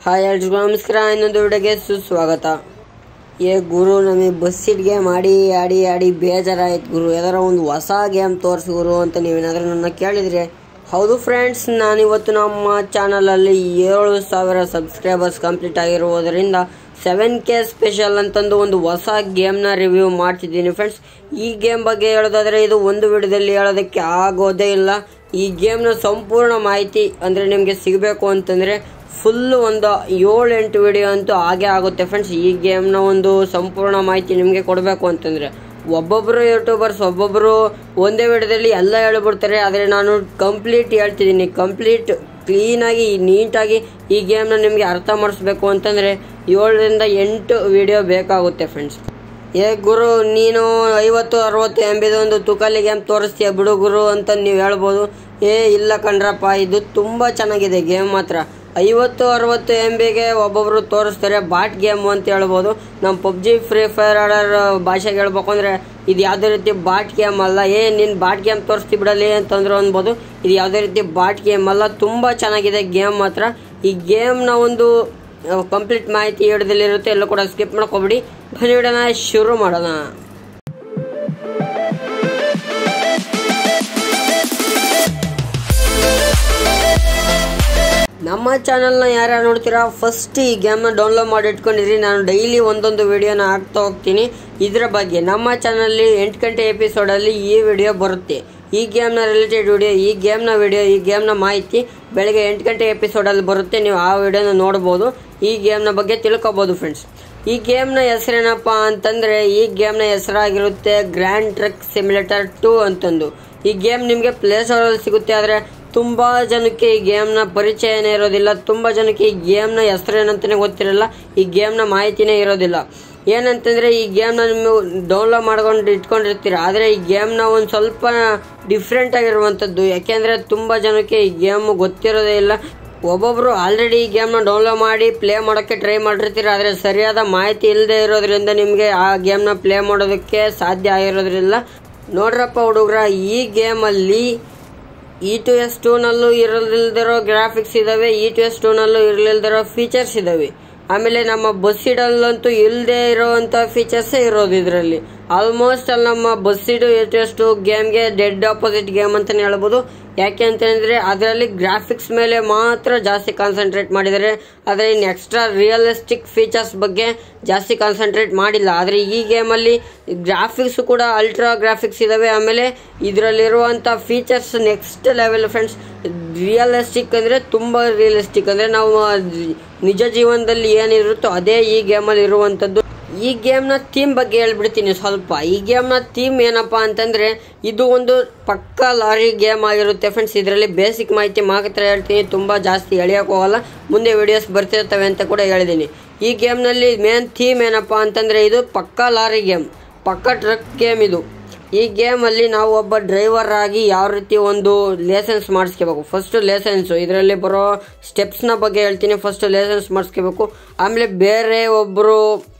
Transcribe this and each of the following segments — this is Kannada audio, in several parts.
ಹಾಯ್ ಎಲ್ರಿಗೂ ನಮಸ್ಕಾರ ಇನ್ನೊಂದು ವಿಡಿಯೋಗೆ ಸುಸ್ವಾಗತ ಏ ಗುರು ನಮಗೆ ಬಸ್ಸಿಡ್ ಗೇಮ್ ಆಡಿ ಆಡಿ ಆಡಿ ಬೇಜಾರಾಯ್ತು ಗುರು ಯಾವ್ದಾರ ಒಂದು ಹೊಸ ಗೇಮ್ ತೋರಿಸಿ ಗುರು ಅಂತ ನೀವೇನಾದ್ರೂ ನನ್ನ ಕೇಳಿದರೆ ಹೌದು ಫ್ರೆಂಡ್ಸ್ ನಾನಿವತ್ತು ನಮ್ಮ ಚಾನಲಲ್ಲಿ ಏಳು ಸಾವಿರ ಸಬ್ಸ್ಕ್ರೈಬರ್ಸ್ ಕಂಪ್ಲೀಟ್ ಆಗಿರುವುದರಿಂದ ಸೆವೆನ್ ಕೆ ಸ್ಪೆಷಲ್ ಅಂತಂದು ಒಂದು ಹೊಸ ಗೇಮ್ನ ರಿವ್ಯೂ ಮಾಡ್ತಿದ್ದೀನಿ ಫ್ರೆಂಡ್ಸ್ ಈ ಗೇಮ್ ಬಗ್ಗೆ ಹೇಳೋದಾದರೆ ಇದು ಒಂದು ವಿಡಿಯೋದಲ್ಲಿ ಹೇಳೋದಕ್ಕೆ ಆಗೋದೇ ಇಲ್ಲ ಈ ಗೇಮ್ನ ಸಂಪೂರ್ಣ ಮಾಹಿತಿ ಅಂದರೆ ನಿಮಗೆ ಸಿಗಬೇಕು ಅಂತಂದರೆ ಫುಲ್ ಒಂದು ಏಳು ಎಂಟು ವಿಡಿಯೋ ಅಂತೂ ಹಾಗೆ ಆಗುತ್ತೆ ಫ್ರೆಂಡ್ಸ್ ಈ ಗೇಮ್ನ ಒಂದು ಸಂಪೂರ್ಣ ಮಾಹಿತಿ ನಿಮಗೆ ಕೊಡಬೇಕು ಅಂತಂದರೆ ಒಬ್ಬೊಬ್ಬರು ಯೂಟ್ಯೂಬರ್ಸ್ ಒಬ್ಬೊಬ್ಬರು ಒಂದೇ ವಿಡಿಯೋದಲ್ಲಿ ಎಲ್ಲ ಹೇಳ್ಬಿಡ್ತಾರೆ ಆದರೆ ನಾನು ಕಂಪ್ಲೀಟ್ ಹೇಳ್ತಿದ್ದೀನಿ ಕಂಪ್ಲೀಟ್ ಕ್ಲೀನಾಗಿ ನೀಟಾಗಿ ಈ ಗೇಮ್ನ ನಿಮಗೆ ಅರ್ಥ ಮಾಡಿಸ್ಬೇಕು ಅಂತಂದರೆ ಏಳರಿಂದ ಎಂಟು ವಿಡಿಯೋ ಬೇಕಾಗುತ್ತೆ ಫ್ರೆಂಡ್ಸ್ ಏ ಗುರು ನೀನು ಐವತ್ತು ಅರವತ್ತು ಎಮ್ ಬಿದು ಒಂದು ತುಕಲಿ ಗೇಮ್ ತೋರಿಸ್ತೀಯ ಬಿಡು ಗುರು ಅಂತ ನೀವು ಹೇಳ್ಬೋದು ಏ ಇಲ್ಲ ಕಣ್ರಪ್ಪ ಇದು ತುಂಬ ಚೆನ್ನಾಗಿದೆ ಗೇಮ್ ಮಾತ್ರ ಐವತ್ತು ಅರವತ್ತು ಎಮ್ ಬಿಗೆ ಒಬ್ಬೊಬ್ರು ತೋರಿಸ್ತಾರೆ ಬಾಟ್ ಗೇಮ್ ಅಂತ ಹೇಳ್ಬೋದು ನಮ್ಮ ಪಬ್ಜಿ ಫ್ರೀ ಫೈರ್ ಆಡೋರ್ ಭಾಷೆಗೆ ಹೇಳ್ಬೇಕು ಅಂದರೆ ಇದು ಯಾವುದೇ ರೀತಿ ಬಾಟ್ ಗೇಮ್ ಅಲ್ಲ ಏ ನೀನು ಬಾಟ್ ಗೇಮ್ ತೋರಿಸ್ತಿ ಬಿಡಲಿ ಅಂತಂದ್ರೆ ಅನ್ಬೋದು ಇದು ಯಾವುದೇ ರೀತಿ ಬಾಟ್ ಗೇಮ್ ಅಲ್ಲ ತುಂಬ ಚೆನ್ನಾಗಿದೆ ಗೇಮ್ ಮಾತ್ರ ಈ ಗೇಮ್ನ ಒಂದು ಕಂಪ್ಲೀಟ್ ಮಾಹಿತಿ ಹಿಡಿದಲ್ಲಿರುತ್ತೆ ಎಲ್ಲ ಕೂಡ ಸ್ಕಿಪ್ ಮಾಡ್ಕೊಬಿಡಿ ಬನ್ನಿ ಬಿಡೋಣ ಶುರು ಮಾಡೋಣ ನಮ್ಮ ಚಾನಲ್ನ ಯಾರ್ಯಾರು ನೋಡ್ತೀರಾ ಫಸ್ಟ್ ಈ ಗೇಮ್ನ ಡೌನ್ಲೋಡ್ ಮಾಡಿ ಇಟ್ಕೊಂಡಿರಿ ನಾನು ಡೈಲಿ ಒಂದೊಂದು ವಿಡಿಯೋನ ಹಾಕ್ತಾ ಹೋಗ್ತೀನಿ ಇದರ ಬಗ್ಗೆ ನಮ್ಮ ಚಾನಲ್ಲಿ ಎಂಟು ಗಂಟೆ ಎಪಿಸೋಡಲ್ಲಿ ಈ ವಿಡಿಯೋ ಬರುತ್ತೆ ಈ ಗೇಮ್ನ ರಿಲೇಟೆಡ್ ವಿಡಿಯೋ ಈ ಗೇಮ್ನ ವಿಡಿಯೋ ಈ ಗೇಮ್ನ ಮಾಹಿತಿ ಬೆಳಗ್ಗೆ ಎಂಟು ಗಂಟೆ ಎಪಿಸೋಡಲ್ಲಿ ಬರುತ್ತೆ ನೀವು ಆ ವಿಡಿಯೋನ ನೋಡ್ಬೋದು ಈ ಗೇಮ್ನ ಬಗ್ಗೆ ತಿಳ್ಕೊಬೋದು ಫ್ರೆಂಡ್ಸ್ ಈ ಗೇಮ್ನ ಹೆಸರೇನಪ್ಪ ಅಂತಂದರೆ ಈ ಗೇಮ್ನ ಹೆಸರಾಗಿರುತ್ತೆ ಗ್ರ್ಯಾಂಡ್ ಟ್ರಕ್ ಸಿಮ್ಯುಲೇಟರ್ ಟೂ ಅಂತಂದು ಈ ಗೇಮ್ ನಿಮಗೆ ಪ್ಲೇ ಸ್ಟೋರಲ್ಲಿ ಸಿಗುತ್ತೆ ಆದರೆ ತುಂಬ ಜನಕ್ಕೆ ಈ ಗೇಮ್ನ ಪರಿಚಯನೇ ಇರೋದಿಲ್ಲ ತುಂಬ ಜನಕ್ಕೆ ಈ ಗೇಮ್ನ ಹೆಸರೇನಂತಲೇ ಗೊತ್ತಿರಲ್ಲ ಈ ಗೇಮ್ನ ಮಾಹಿತಿನೇ ಇರೋದಿಲ್ಲ ಏನಂತಂದರೆ ಈ ಗೇಮ್ನ ನೀವು ಡೌನ್ಲೋಡ್ ಮಾಡ್ಕೊಂಡು ಇಟ್ಕೊಂಡಿರ್ತೀರ ಆದರೆ ಈ ಗೇಮ್ನ ಒಂದು ಸ್ವಲ್ಪ ಡಿಫ್ರೆಂಟ್ ಆಗಿರುವಂಥದ್ದು ಯಾಕೆಂದರೆ ತುಂಬ ಜನಕ್ಕೆ ಈ ಗೇಮ್ ಗೊತ್ತಿರೋದೇ ಇಲ್ಲ ಒಬ್ಬೊಬ್ರು ಆಲ್ರೆಡಿ ಈ ಗೇಮ್ನ ಡೌನ್ಲೋಡ್ ಮಾಡಿ ಪ್ಲೇ ಮಾಡೋಕ್ಕೆ ಟ್ರೈ ಮಾಡಿರ್ತೀರ ಆದರೆ ಸರಿಯಾದ ಮಾಹಿತಿ ಇಲ್ಲದೆ ಇರೋದ್ರಿಂದ ನಿಮಗೆ ಆ ಗೇಮ್ನ ಪ್ಲೇ ಮಾಡೋದಕ್ಕೆ ಸಾಧ್ಯ ಆಗಿರೋದ್ರಿಂದ ನೋಡ್ರಪ್ಪ ಹುಡುಗ್ರ ಈ ಗೇಮಲ್ಲಿ ಇ ಟು ಎಸ್ ಟೂನಲ್ಲೂ ಇರಲಿಲ್ದಿರೋ ಗ್ರಾಫಿಕ್ಸ್ ಇದಾವೆ ಇ ಟು ಎಸ್ ಟೂನಲ್ಲೂ ಇರಲಿಲ್ದಿರೋ ಫೀಚರ್ಸ್ ಇದಾವೆ ಆಮೇಲೆ ನಮ್ಮ ಬಸ್ಸಿಡಲ್ಲಂತೂ ಇಲ್ಲದೆ ಇರೋವಂಥ ಫೀಚರ್ಸೇ ಇರೋದು ಇದರಲ್ಲಿ ಆಲ್ಮೋಸ್ಟ್ ಅಲ್ಲಿ ನಮ್ಮ ಬಸ್ಸಿಡು ಇ ಟು ಎಸ್ ಟು ಗೇಮ್ಗೆ ಡೆಡ್ ಆಪೋಸಿಟ್ ಗೇಮ್ ಅಂತಲೇ ಹೇಳ್ಬೋದು ಯಾಕೆ ಅಂತಂದರೆ ಅದರಲ್ಲಿ ಗ್ರಾಫಿಕ್ಸ್ ಮೇಲೆ ಮಾತ್ರ ಜಾಸ್ತಿ ಕಾನ್ಸಂಟ್ರೇಟ್ ಮಾಡಿದ್ದಾರೆ ಆದರೆ ಇನ್ನು ಎಕ್ಸ್ಟ್ರಾ ರಿಯಲಿಸ್ಟಿಕ್ ಫೀಚರ್ಸ್ ಬಗ್ಗೆ ಜಾಸ್ತಿ ಕಾನ್ಸಂಟ್ರೇಟ್ ಮಾಡಿಲ್ಲ ಆದರೆ ಈ ಗೇಮಲ್ಲಿ ಗ್ರಾಫಿಕ್ಸ್ ಕೂಡ ಅಲ್ಟ್ರಾ ಗ್ರಾಫಿಕ್ಸ್ ಇದಾವೆ ಆಮೇಲೆ ಇದರಲ್ಲಿರುವಂಥ features next level friends realistic ಅಂದರೆ ತುಂಬ ರಿಯಲಿಸ್ಟಿಕ್ ಅಂದರೆ ನಾವು ನಿಜ ಜೀವನದಲ್ಲಿ ಏನಿರುತ್ತೋ ಅದೇ ಈ ಗೇಮಲ್ಲಿ ಇರುವಂಥದ್ದು ಈ ಗೇಮ್ನ ಥೀಮ್ ಬಗ್ಗೆ ಹೇಳ್ಬಿಡ್ತೀನಿ ಸ್ವಲ್ಪ ಈ ಗೇಮ್ನ ಥೀಮ್ ಏನಪ್ಪ ಅಂತಂದರೆ ಇದು ಒಂದು ಪಕ್ಕ ಲಾರಿ ಗೇಮ್ ಆಗಿರುತ್ತೆ ಫ್ರೆಂಡ್ಸ್ ಇದರಲ್ಲಿ ಬೇಸಿಕ್ ಮಾಹಿತಿ ಮಾತ್ರ ಹೇಳ್ತೀನಿ ತುಂಬ ಜಾಸ್ತಿ ಎಳೆಯೋಕೆ ಹೋಗಲ್ಲ ಮುಂದೆ ವಿಡಿಯೋಸ್ ಬರ್ತಿರ್ತವೆ ಅಂತ ಕೂಡ ಹೇಳಿದ್ದೀನಿ ಈ ಗೇಮ್ನಲ್ಲಿ ಮೇನ್ ಥೀಮ್ ಏನಪ್ಪ ಅಂತಂದರೆ ಇದು ಪಕ್ಕ ಲಾರಿ ಗೇಮ್ ಪಕ್ಕ ಟ್ರಕ್ ಗೇಮ್ ಇದು ಈ ಗೇಮಲ್ಲಿ ನಾವು ಒಬ್ಬ ಡ್ರೈವರ್ ಆಗಿ ಯಾವ ರೀತಿ ಒಂದು ಲೈಸೆನ್ಸ್ ಮಾಡಿಸ್ಕೋಬೇಕು ಫಸ್ಟ್ ಲೈಸೆನ್ಸು ಇದರಲ್ಲಿ ಬರೋ ಸ್ಟೆಪ್ಸ್ನ ಬಗ್ಗೆ ಹೇಳ್ತೀನಿ ಫಸ್ಟ್ ಲೈಸೆನ್ಸ್ ಮಾಡಿಸ್ಕೋಬೇಕು ಆಮೇಲೆ ಬೇರೆ ಒಬ್ಬರು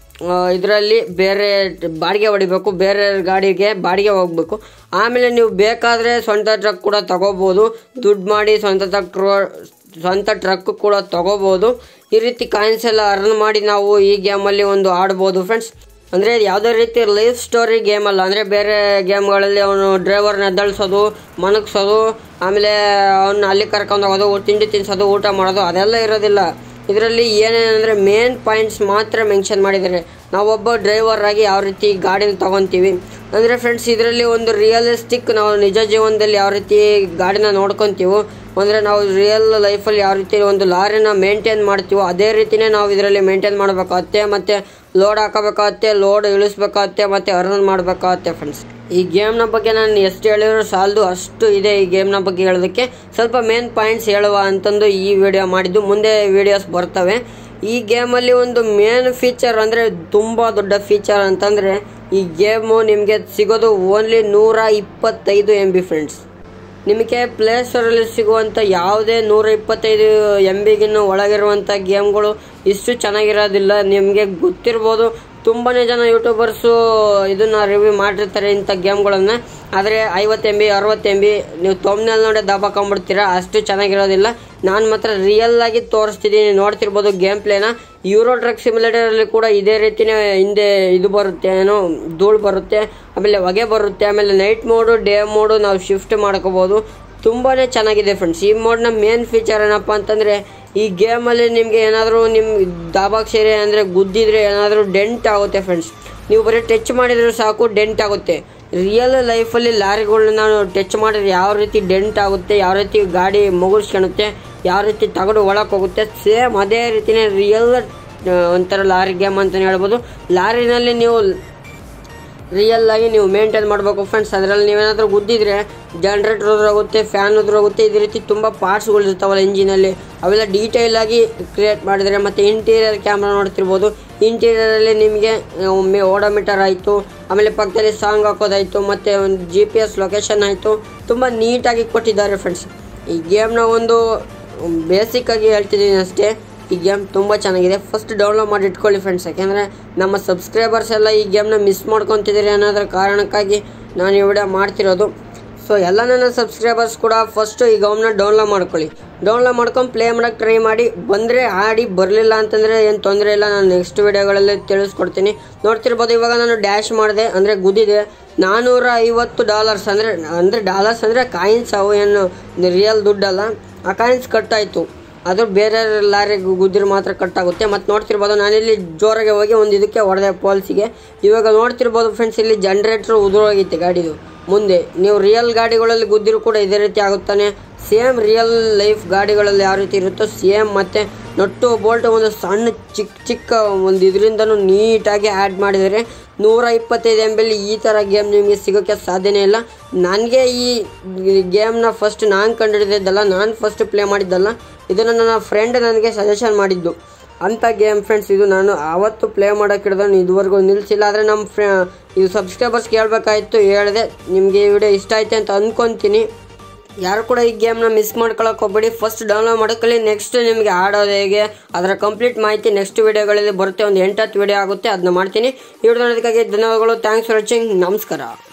ಇದರಲ್ಲಿ ಬೇರೆ ಬಾಡಿಗೆ ಹೊಡಿಬೇಕು ಬೇರೆ ಗಾಡಿಗೆ ಬಾಡಿಗೆ ಹೋಗಬೇಕು ಆಮೇಲೆ ನೀವು ಬೇಕಾದರೆ ಸ್ವಂತ ಟ್ರಕ್ ಕೂಡ ತಗೋಬೋದು ದುಡ್ಡು ಮಾಡಿ ಸ್ವಂತ ಟ್ರಕ್ ಸ್ವಂತ ಟ್ರಕ್ ಕೂಡ ತಗೋಬೋದು ಈ ರೀತಿ ಕಾಯಿನ್ಸ್ ಎಲ್ಲ ಅರ್ನ್ ಮಾಡಿ ನಾವು ಈ ಗೇಮಲ್ಲಿ ಒಂದು ಆಡ್ಬೋದು ಫ್ರೆಂಡ್ಸ್ ಅಂದರೆ ಯಾವುದೇ ರೀತಿ ಲೈಫ್ ಸ್ಟೋರಿ ಗೇಮ್ ಅಲ್ಲ ಅಂದರೆ ಬೇರೆ ಗೇಮ್ಗಳಲ್ಲಿ ಅವನು ಡ್ರೈವರ್ನ ಎದ್ದಳಿಸೋದು ಮನಗ್ಸೋದು ಆಮೇಲೆ ಅವನ್ನ ಅಲ್ಲಿ ಕರ್ಕೊಂಡು ಹೋಗೋದು ತಿಂಡಿ ತಿನ್ಸೋದು ಊಟ ಮಾಡೋದು ಅದೆಲ್ಲ ಇರೋದಿಲ್ಲ ಇದರಲ್ಲಿ ಏನೇನಂದರೆ ಮೇನ್ ಪಾಯಿಂಟ್ಸ್ ಮಾತ್ರ ಮೆನ್ಷನ್ ಮಾಡಿದ್ದಾರೆ ನಾವೊಬ್ಬ ಡ್ರೈವರ್ ಆಗಿ ಯಾವ ರೀತಿ ಗಾಡಿನ ತೊಗೊತೀವಿ ಅಂದರೆ ಫ್ರೆಂಡ್ಸ್ ಇದರಲ್ಲಿ ಒಂದು ರಿಯಲಿಸ್ಟಿಕ್ ನಾವು ನಿಜ ಜೀವನದಲ್ಲಿ ಯಾವ ರೀತಿ ಗಾಡಿನ ನೋಡ್ಕೊತೀವೋ ಅಂದರೆ ನಾವು ರಿಯಲ್ ಲೈಫಲ್ಲಿ ಯಾವ ರೀತಿ ಒಂದು ಲಾರಿನ ಮೇಂಟೈನ್ ಮಾಡ್ತೀವೋ ಅದೇ ರೀತಿಯೇ ನಾವು ಇದರಲ್ಲಿ ಮೇಂಟೈನ್ ಮಾಡಬೇಕಾಗತ್ತೆ ಮತ್ತು ಲೋಡ್ ಹಾಕೋಬೇಕಾಗತ್ತೆ ಲೋಡ್ ಇಳಿಸ್ಬೇಕಾಗತ್ತೆ ಮತ್ತು ಅರ್ನ್ ಮಾಡಬೇಕಾಗತ್ತೆ ಫ್ರೆಂಡ್ಸ್ ಈ ಗೇಮ್ನ ಬಗ್ಗೆ ನಾನು ಎಷ್ಟು ಹೇಳಿರೋ ಸಾಲದು ಅಷ್ಟು ಇದೆ ಈ ಗೇಮ್ನ ಬಗ್ಗೆ ಹೇಳೋದಕ್ಕೆ ಸ್ವಲ್ಪ ಮೇನ್ ಪಾಯಿಂಟ್ಸ್ ಹೇಳುವ ಅಂತಂದು ಈ ವಿಡಿಯೋ ಮಾಡಿದ್ದು ಮುಂದೆ ವಿಡಿಯೋಸ್ ಬರ್ತವೆ ಈ ಗೇಮಲ್ಲಿ ಒಂದು ಮೇನ್ ಫೀಚರ್ ಅಂದರೆ ತುಂಬ ದೊಡ್ಡ ಫೀಚರ್ ಅಂತಂದರೆ ಈ ಗೇಮು ನಿಮಗೆ ಸಿಗೋದು ಓನ್ಲಿ ನೂರ ಇಪ್ಪತ್ತೈದು ಎಮ್ ಬಿ ಫ್ರೆಂಡ್ಸ್ ನಿಮಗೆ ಪ್ಲೇ ಸ್ಟೋರಲ್ಲಿ ಸಿಗುವಂಥ ಯಾವುದೇ ನೂರ ಇಪ್ಪತ್ತೈದು ಎಮ್ ಬಿಗಿನ ಒಳಗಿರುವಂಥ ಗೇಮ್ಗಳು ಇಷ್ಟು ಚೆನ್ನಾಗಿರೋದಿಲ್ಲ ನಿಮಗೆ ಗೊತ್ತಿರ್ಬೋದು ತುಂಬಾ ಜನ ಯೂಟ್ಯೂಬರ್ಸು ಇದನ್ನ ರಿವ್ಯೂ ಮಾಡಿರ್ತಾರೆ ಇಂಥ ಗೇಮ್ಗಳನ್ನು ಆದರೆ ಐವತ್ತು ಎಮ್ ಬಿ ಅರವತ್ತು ಎಮ್ ಬಿ ನೀವು ತೊಮ್ನಲ್ಲಿ ನೋಡಿ ದಬಾಕೊಂಡ್ಬಿಡ್ತೀರಾ ಅಷ್ಟು ಚೆನ್ನಾಗಿರೋದಿಲ್ಲ ನಾನು ಮಾತ್ರ ರಿಯಲ್ ಆಗಿ ತೋರಿಸ್ತಿದ್ದೀನಿ ನೋಡ್ತಿರ್ಬೋದು ಗೇಮ್ ಪ್ಲೇನ ಯೂರೋ ಟ್ರಕ್ ಸಿಮ್ಯುಲೇಟರಲ್ಲಿ ಕೂಡ ಇದೇ ರೀತಿನೇ ಹಿಂದೆ ಇದು ಬರುತ್ತೆ ಏನೋ ಧೂಳು ಬರುತ್ತೆ ಆಮೇಲೆ ಹೊಗೆ ಬರುತ್ತೆ ಆಮೇಲೆ ನೈಟ್ ಮೋಡು ಡೇ ಮೋಡು ನಾವು ಶಿಫ್ಟ್ ಮಾಡ್ಕೋಬೋದು ತುಂಬಾ ಚೆನ್ನಾಗಿದೆ ಫ್ರೆಂಡ್ಸ್ ಈ ಮೋಡ್ನ ಮೇನ್ ಫೀಚರ್ ಏನಪ್ಪ ಅಂತಂದರೆ ಈ ಗೇಮಲ್ಲಿ ನಿಮಗೆ ಏನಾದರೂ ನಿಮ್ಮ ದಾಬಾಕ್ ಸೇರಿ ಅಂದರೆ ಗುದ್ದಿದ್ರೆ ಏನಾದರೂ ಡೆಂಟ್ ಆಗುತ್ತೆ ಫ್ರೆಂಡ್ಸ್ ನೀವು ಬರೀ ಟಚ್ ಮಾಡಿದ್ರೆ ಸಾಕು ಡೆಂಟ್ ಆಗುತ್ತೆ ರಿಯಲ್ ಲೈಫಲ್ಲಿ ಲಾರಿಗಳನ್ನ ನಾವು ಟಚ್ ಮಾಡಿದ್ರೆ ಯಾವ ರೀತಿ ಡೆಂಟ್ ಆಗುತ್ತೆ ಯಾವ ರೀತಿ ಗಾಡಿ ಮುಗಿಸ್ಕೊಳುತ್ತೆ ಯಾವ ರೀತಿ ತಗಡು ಒಳಕ್ಕೆ ಹೋಗುತ್ತೆ ಸೇಮ್ ಅದೇ ರೀತಿನೇ ರಿಯಲ್ ಒಂಥರ ಲಾರಿ ಗೇಮ್ ಅಂತಲೇ ಹೇಳ್ಬೋದು ಲಾರಿನಲ್ಲಿ ನೀವು ರಿಯಲ್ ಆಗಿ ನೀವು ಮೇಂಟೈನ್ ಮಾಡಬೇಕು ಫ್ರೆಂಡ್ಸ್ ಅದರಲ್ಲಿ ನೀವೇನಾದರೂ ಗುದ್ದಿದ್ರೆ ಜನ್ರೇಟರ್ ಹೋಗುತ್ತೆ ಫ್ಯಾನ್ ಹೋಗುತ್ತೆ ಇದೇ ರೀತಿ ತುಂಬ ಪಾರ್ಟ್ಸ್ಗಳು ಇರ್ತಾವಲ್ಲ ಇಂಜಿನಲ್ಲಿ ಅವೆಲ್ಲ ಡೀಟೇಲ್ ಆಗಿ ಕ್ರಿಯೇಟ್ ಮಾಡಿದರೆ ಮತ್ತು ಇಂಟೀರಿಯರ್ ಕ್ಯಾಮ್ರಾ ನೋಡ್ತಿರ್ಬೋದು ಇಂಟೀರಿಯರಲ್ಲಿ ನಿಮಗೆ ಒಮ್ಮೆ ಓಡೋಮೀಟರ್ ಆಯಿತು ಆಮೇಲೆ ಪಕ್ಕದಲ್ಲಿ ಸಾಂಗ್ ಹಾಕೋದಾಯಿತು ಮತ್ತು ಒಂದು ಜಿ ಪಿ ಎಸ್ ಲೊಕೇಶನ್ ಆಯಿತು ತುಂಬ ನೀಟಾಗಿ ಕೊಟ್ಟಿದ್ದಾರೆ ಫ್ರೆಂಡ್ಸ್ ಈ ಗೇಮ್ನ ಒಂದು ಬೇಸಿಕ್ ಆಗಿ ಹೇಳ್ತಿದ್ದೀನಿ ಅಷ್ಟೇ ಈ ಗೇಮ್ ತುಂಬ ಚೆನ್ನಾಗಿದೆ ಫಸ್ಟ್ ಡೌನ್ಲೋಡ್ ಮಾಡಿ ಇಟ್ಕೊಳ್ಳಿ ಫ್ರೆಂಡ್ಸ್ ಯಾಕೆಂದರೆ ನಮ್ಮ ಸಬ್ಸ್ಕ್ರೈಬರ್ಸ್ ಎಲ್ಲ ಈ ಗೇಮ್ನ ಮಿಸ್ ಮಾಡ್ಕೊತಿದ್ದೀರಿ ಅನ್ನೋದ್ರ ಕಾರಣಕ್ಕಾಗಿ ನಾನು ಈ ವಿಡಿಯೋ ಮಾಡ್ತಿರೋದು ಸೊ ಎಲ್ಲ ನನ್ನ ಸಬ್ಸ್ಕ್ರೈಬರ್ಸ್ ಕೂಡ ಫಸ್ಟು ಈ ಗೇಮ್ನ ಡೌನ್ಲೋಡ್ ಮಾಡ್ಕೊಳ್ಳಿ ಡೌನ್ಲೋಡ್ ಮಾಡ್ಕೊಂಡು ಪ್ಲೇ ಮಾಡೋಕ್ಕೆ ಟ್ರೈ ಮಾಡಿ ಬಂದರೆ ಆಡಿ ಬರಲಿಲ್ಲ ಅಂತಂದರೆ ಏನು ತೊಂದರೆ ಇಲ್ಲ ನಾನು ನೆಕ್ಸ್ಟ್ ವಿಡಿಯೋಗಳಲ್ಲಿ ತಿಳಿಸ್ಕೊಡ್ತೀನಿ ನೋಡ್ತಿರ್ಬೋದು ಇವಾಗ ನಾನು ಡ್ಯಾಶ್ ಮಾಡಿದೆ ಅಂದರೆ ಗುದ್ದಿದೆ ನಾನ್ನೂರ ಐವತ್ತು ಡಾಲರ್ಸ್ ಅಂದರೆ ಅಂದರೆ ಡಾಲರ್ಸ್ ಅಂದರೆ ಕಾಯಿನ್ಸ್ ಅವು ಏನು ರಿಯಲ್ ದುಡ್ಡಲ್ಲ ಆ ಕಾಯಿನ್ಸ್ ಕಟ್ಟಾಯಿತು ಅದು ಬೇರೆ ಲಾರಿಗೆ ಗುದ್ದಿರು ಮಾತ್ರ ಕಟ್ಟಾಗುತ್ತೆ ಮತ್ತು ನೋಡ್ತಿರ್ಬೋದು ನಾನಿಲ್ಲಿ ಜೋರಾಗಿ ಹೋಗಿ ಒಂದು ಇದಕ್ಕೆ ಹೊಡೆದೆ ಪೋಲ್ಸಿಗೆ ಇವಾಗ ನೋಡ್ತಿರ್ಬೋದು ಫ್ರೆಂಡ್ಸ್ ಇಲ್ಲಿ ಜನ್ರೇಟ್ರ್ ಉದುರೋಗೈತೆ ಗಾಡಿದು ಮುಂದೆ ನೀವು ರಿಯಲ್ ಗಾಡಿಗಳಲ್ಲಿ ಗುದ್ದಿರು ಕೂಡ ಇದೇ ರೀತಿ ಆಗುತ್ತಾನೆ ಸೇಮ್ ರಿಯಲ್ ಲೈಫ್ ಗಾಡಿಗಳಲ್ಲಿ ಯಾವ ರೀತಿ ಇರುತ್ತೋ ಸೇಮ್ ಮತ್ತು ನಟ್ಟು ಬೋಲ್ಟ್ ಒಂದು ಸಣ್ಣ ಚಿಕ್ಕ ಚಿಕ್ಕ ಒಂದು ಇದರಿಂದನೂ ನೀಟಾಗಿ ಆ್ಯಡ್ ಮಾಡಿದರೆ ನೂರ ಇಪ್ಪತ್ತೈದು ಎಮ್ ಬಿಲಿ ಈ ಥರ ಗೇಮ್ ನಿಮಗೆ ಸಿಗೋಕ್ಕೆ ಸಾಧ್ಯನೇ ಇಲ್ಲ ನನಗೆ ಈ ಗೇಮ್ನ ಫಸ್ಟ್ ನಾನು ಕಂಡುಹಿಡಿದಿದ್ದಲ್ಲ ನಾನು ಫಸ್ಟ್ ಪ್ಲೇ ಮಾಡಿದ್ದಲ್ಲ ಇದನ್ನು ನನ್ನ ಫ್ರೆಂಡ್ ನನಗೆ ಸಜೆಷನ್ ಮಾಡಿದ್ದು ಅಂಥ ಗೇಮ್ ಫ್ರೆಂಡ್ಸ್ ಇದು ನಾನು ಆವತ್ತು ಪ್ಲೇ ಮಾಡೋಕೆ ಹಿಡ್ದು ಇದುವರೆಗೂ ನಿಲ್ಲಿಸಿಲ್ಲ ಆದರೆ ನಮ್ಮ ಫ್ರೆ ಇದು ಸಬ್ಸ್ಕ್ರೈಬರ್ಸ್ ಕೇಳಬೇಕಾಯ್ತು ಹೇಳಿದೆ ನಿಮಗೆ ಈ ವಿಡಿಯೋ ಇಷ್ಟ ಆಯ್ತು ಅಂತ ಅಂದ್ಕೊತೀನಿ ಯಾರು ಕೂಡ ಈ ಗೇಮ್ನ ಮಿಸ್ ಮಾಡ್ಕೊಳಕ್ಕೆ ಹೋಗ್ಬೇಡಿ ಫಸ್ಟ್ ಡೌನ್ಲೋಡ್ ಮಾಡೋಕ್ಕಲ್ಲಿ ನೆಕ್ಸ್ಟ್ ನಿಮಗೆ ಆಡೋದು ಹೇಗೆ ಅದರ ಕಂಪ್ಲೀಟ್ ಮಾಹಿತಿ ನೆಕ್ಸ್ಟ್ ವಿಡಿಯೋಗಳಲ್ಲಿ ಬರುತ್ತೆ ಒಂದು ಎಂಟತ್ತು ವಿಡಿಯೋ ಆಗುತ್ತೆ ಅದನ್ನ ಮಾಡ್ತೀನಿ ಈ ವಿಡಿಯೋ ನೋಡೋದಕ್ಕಾಗಿ ಧನ್ಯವಾದಗಳು ಥ್ಯಾಂಕ್ಸ್ ಫಾರ್ ವಾಚಿಂಗ್ ನಮಸ್ಕಾರ